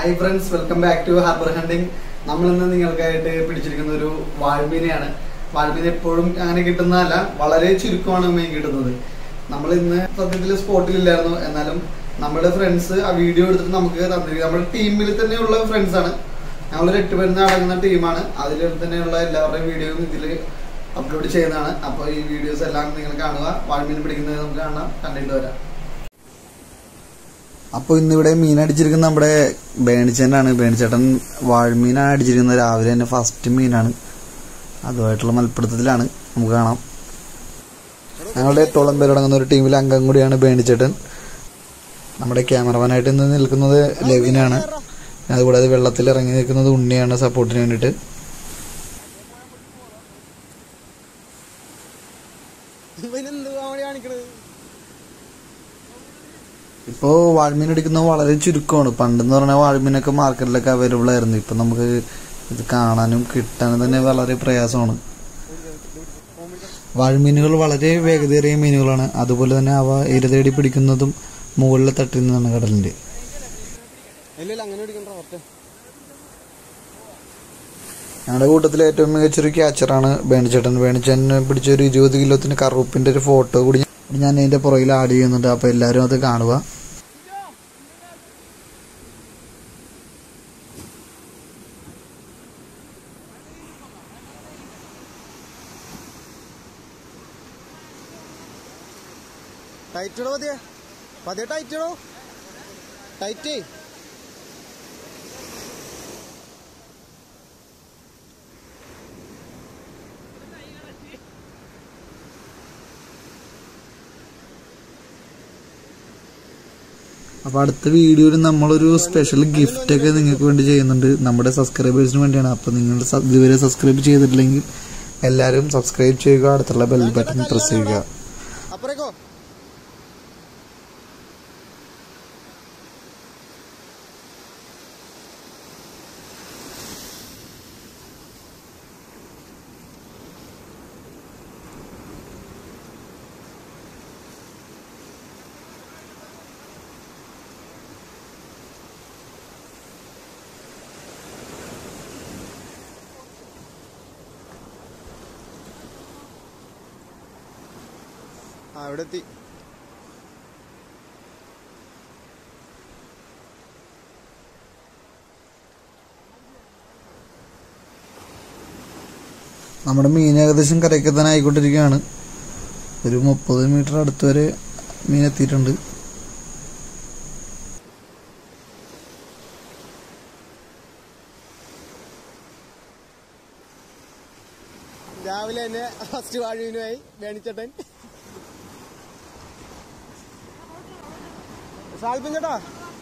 hi friends welcome back to harbour hunting നമ്മൾ ഇന്ന് നിങ്ങൾക്കായിട്ട് പിടിച്ചിരിക്കുന്ന ഒരു വാഴമീനെയാണ് വാഴമീൻ എപ്പോഴും അങ്ങനെ കിട്ടുന്നതല്ല വളരെ ചുരുക്കമാണ് മീൻ കിട്ടുന്നത് നമ്മൾ ഇന്ന് സത്യത്തിൽ സ്പോട്ടിലില്ലായിരുന്നു എന്നാലും നമ്മുടെ ഫ്രണ്ട്സ് ആ വീഡിയോ എടുത്തിട്ട് നമുക്ക് തന്നിരിക്കും നമ്മുടെ ടീമിൽ തന്നെയുള്ള ഫ്രണ്ട്സ് ആണ് ഞങ്ങളൊരു എട്ട് പേരുന്ന് അടങ്ങുന്ന ടീമാണ് അതിൽ തന്നെയുള്ള എല്ലാവരുടെയും വീഡിയോയും ഇതിൽ അപ്ലോഡ് ചെയ്യുന്നതാണ് അപ്പോൾ ഈ വീഡിയോസ് എല്ലാം നിങ്ങൾ കാണുക വാഴമീൻ പിടിക്കുന്നത് നമുക്ക് കാണാം കണ്ടിട്ട് വരാം അപ്പോൾ ഇന്നിവിടെ മീൻ അടിച്ചിരിക്കുന്നത് നമ്മുടെ ബേണിച്ചേട്ടനാണ് ബേണിച്ചേട്ടൻ വാഴമീനാണ് അടിച്ചിരിക്കുന്നത് രാവിലെ തന്നെ ഫസ്റ്റ് മീനാണ് അതുമായിട്ടുള്ള മൽപ്പിടുത്തത്തിലാണ് നമുക്ക് കാണാം ഞങ്ങളുടെ എട്ടോളം പേരടങ്ങുന്ന ഒരു ടീമിലെ അംഗം കൂടിയാണ് ബേണിച്ചേട്ടൻ നമ്മുടെ ക്യാമറമാനായിട്ട് ഇന്ന് നിൽക്കുന്നത് ലെവിനാണ് അതുകൂടാതെ വെള്ളത്തിൽ ഇറങ്ങി നിൽക്കുന്നത് ഉണ്ണിയാണ് സപ്പോർട്ടിന് വേണ്ടിയിട്ട് ഇവനെന്ത് കോമഡി കാണിക്കണത് ഇപ്പോൾ വാഴമീൻ അടിക്കുന്നത് വളരെ ചുരുക്കമാണ് പണ്ടെന്ന് പറഞ്ഞാൽ വാഴമീനൊക്കെ മാർക്കറ്റിലൊക്കെ അവൈലബിൾ ആയിരുന്നു ഇപ്പം നമുക്ക് ഇത് കാണാനും കിട്ടാനും തന്നെ വളരെ പ്രയാസമാണ് വാഴമീനുകൾ വളരെ വേഗതയേറിയ മീനുകളാണ് അതുപോലെ തന്നെ അവ ഇര തേടി പിടിക്കുന്നതും മുകളിലെ തട്ടിൽ നിന്നാണ് കടലിൻ്റെ ഇല്ല ഇല്ല അങ്ങനെ പിടിക്കണ്ട ഒറ്റ ഞങ്ങളുടെ കൂട്ടത്തിൽ ഏറ്റവും മികച്ചൊരു ക്യാച്ചറാണ് വേണിച്ചേട്ടൻ വേണിച്ചേട്ടൻ പിടിച്ച ഒരു ഇരുപത് കിലോത്തിന് കറുപ്പിന്റെ ഒരു ഫോട്ടോ കൂടി ഞാൻ അതിന്റെ പുറകിൽ ആഡ് ചെയ്യുന്നുണ്ട് അപ്പൊ എല്ലാവരും അത് കാണുക ടൈറ്റ് ഇടോ പതിയെ പതിയെ ടൈറ്റ് ഇടോ ടൈറ്റ് അപ്പൊ അടുത്ത വീഡിയോയിൽ നമ്മളൊരു സ്പെഷ്യൽ ഗിഫ്റ്റ് ഒക്കെ നിങ്ങൾക്ക് വേണ്ടി ചെയ്യുന്നുണ്ട് നമ്മുടെ സബ്സ്ക്രൈബേഴ്സിന് വേണ്ടിയാണ് അപ്പൊ നിങ്ങൾ സ- ഇതുവരെ സബ്സ്ക്രൈബ് ചെയ്തിട്ടില്ലെങ്കിൽ എല്ലാവരും സബ്സ്ക്രൈബ് ചെയ്യുക അടുത്തുള്ള ബെൽ ബട്ടൺ പ്രസ് ചെയ്യുക അപ്പുറേക്കോ ആ ഇവിടെ എത്തി നമ്മുടെ മീൻ ഏകദേശം കരയ്ക്ക് തന്നെ ആയിക്കൊണ്ടിരിക്കുകയാണ് ഒരു മുപ്പത് മീറ്റർ അടുത്ത് വരെ മീൻ എത്തിയിട്ടുണ്ട് രാവിലെ തന്നെ ഫസ്റ്റ് വാഴവിനുമായി വേണിച്ചേട്ടൻ സാൽപ്പിൻ ചേട്ടാ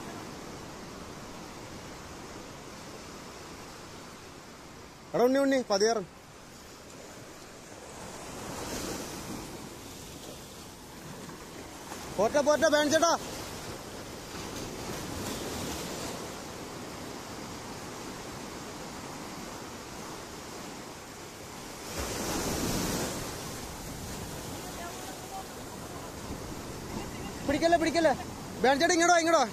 എടാ ഉണ്ണി ഉണ്ണി പതിയാറും പോട്ടെ പോട്ടെ വേണിച്ചേട്ടാ പിടിക്കല്ലേ പിടിക്കല്ലേ വേണിച്ചേട്ടാ ഇങ്ങോട്ടോ ഇങ്ങോട്ടോ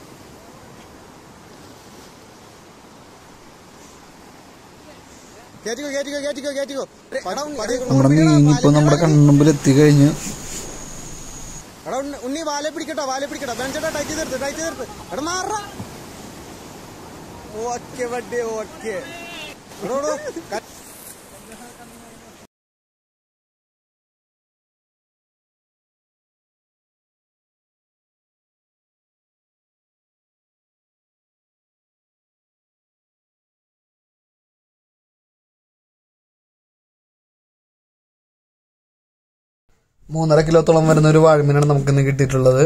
കേറ്റിക്കോ കേറ്റിക്കോ കേറ്റിക്കോ കേറ്റിക്കോ എടാ ഉണ്ണി, എടാ നമ്മുടെ ഉണ്ണി, മീൻ ഇപ്പോൾ നമ്മുടെ കണ്ണുമ്പിൽ എത്തിക്കഴിഞ്ഞ് എടാ ഉണ്ണി- ഉണ്ണി വാലെ പിടിക്കട്ടോ വാലെ പിടിക്കട്ടോ ബെഞ്ചേട്ടാ ടൈറ്റ് തീർത്ത് ടൈറ്റ് തീർത്ത് എടാ മാറ ഓക്കെ വണ്ടി ഓക്കെ മൂന്നര കിലോത്തോളം വരുന്ന ഒരു വാഴമീനാണ് നമുക്കിന്ന് കിട്ടിയിട്ടുള്ളത്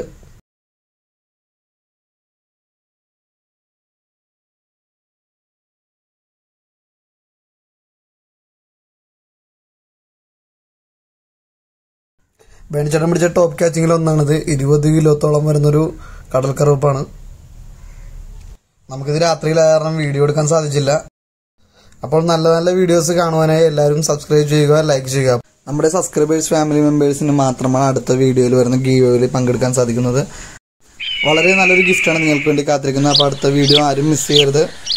വേണിച്ചേട്ടൻ പിടിച്ച ടോപ്പ് ക്യാച്ചിങ്ങിൽ ഒന്നാണിത് ഇരുപത് കിലോത്തോളം വരുന്നൊരു കടൽ കറുപ്പാണ് നമുക്കിത് രാത്രിയിലായ കാരണം വീഡിയോ എടുക്കാൻ സാധിച്ചില്ല അപ്പോൾ നല്ല നല്ല വീഡിയോസ് കാണുവാനായി എല്ലാവരും സബ്സ്ക്രൈബ് ചെയ്യുക ലൈക്ക് ചെയ്യുക നമ്മുടെ സബ്സ്ക്രൈബേഴ്സ് ഫാമിലി മെമ്പേഴ്സിന് മാത്രമാണ് അടുത്ത വീഡിയോയിൽ വരുന്ന ഗീവോയിൽ പങ്കെടുക്കാൻ സാധിക്കുന്നത് വളരെ നല്ലൊരു ഗിഫ്റ്റാണ് നിങ്ങൾക്ക് വേണ്ടി കാത്തിരിക്കുന്നത് അപ്പോൾ അടുത്ത വീഡിയോ ആരും മിസ് ചെയ്യരുത്